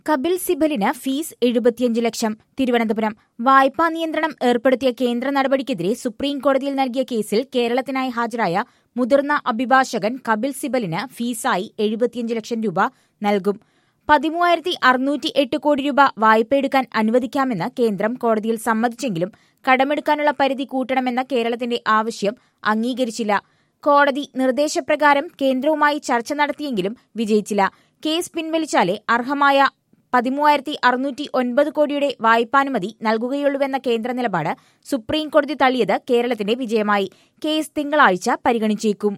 Kapil സിബലിന് fees എഴുപത്തിയഞ്ച് ലക്ഷം തിരുവനന്തപുരം വായ്പാ നിയന്ത്രണം ഏർപ്പെടുത്തിയ കേന്ദ്ര നടപടിക്കെതിരെ സുപ്രീം കോടതിയിൽ നൽകിയ കേസിൽ കേരളത്തിനായി ഹാജരായ മുതിർന്ന അഭിഭാഷകൻ കപിൽ സിബലിന് ഫീസായി എഴുപത്തിയഞ്ച് ലക്ഷം രൂപ നൽകും പതിമൂവായിരത്തി അറുന്നൂറ്റി എട്ട് കോടി രൂപ വായ്പയെടുക്കാൻ അനുവദിക്കാമെന്ന് കേന്ദ്രം കോടതിയിൽ സമ്മതിച്ചെങ്കിലും കടമെടുക്കാനുള്ള പരിധി കൂട്ടണമെന്ന കേരളത്തിന്റെ ആവശ്യം അംഗീകരിച്ചില്ല കോടതി നിർദ്ദേശപ്രകാരം കേന്ദ്രവുമായി ചർച്ച നടത്തിയെങ്കിലും വിജയിച്ചില്ല കേസ് പിൻവലിച്ചാലേ അർഹമായ പതിമൂവായിരത്തി അറുന്നൂറ്റി ഒൻപത് കോടിയുടെ വായ്പാനുമതി നൽകുകയുള്ളൂവെന്ന കേന്ദ്ര നിലപാട് സുപ്രീം കോടതി തള്ളിയത് കേരളത്തിന്റെ വിജയമായി കേസ് തിങ്കളാഴ്ച പരിഗണിച്ചേക്കും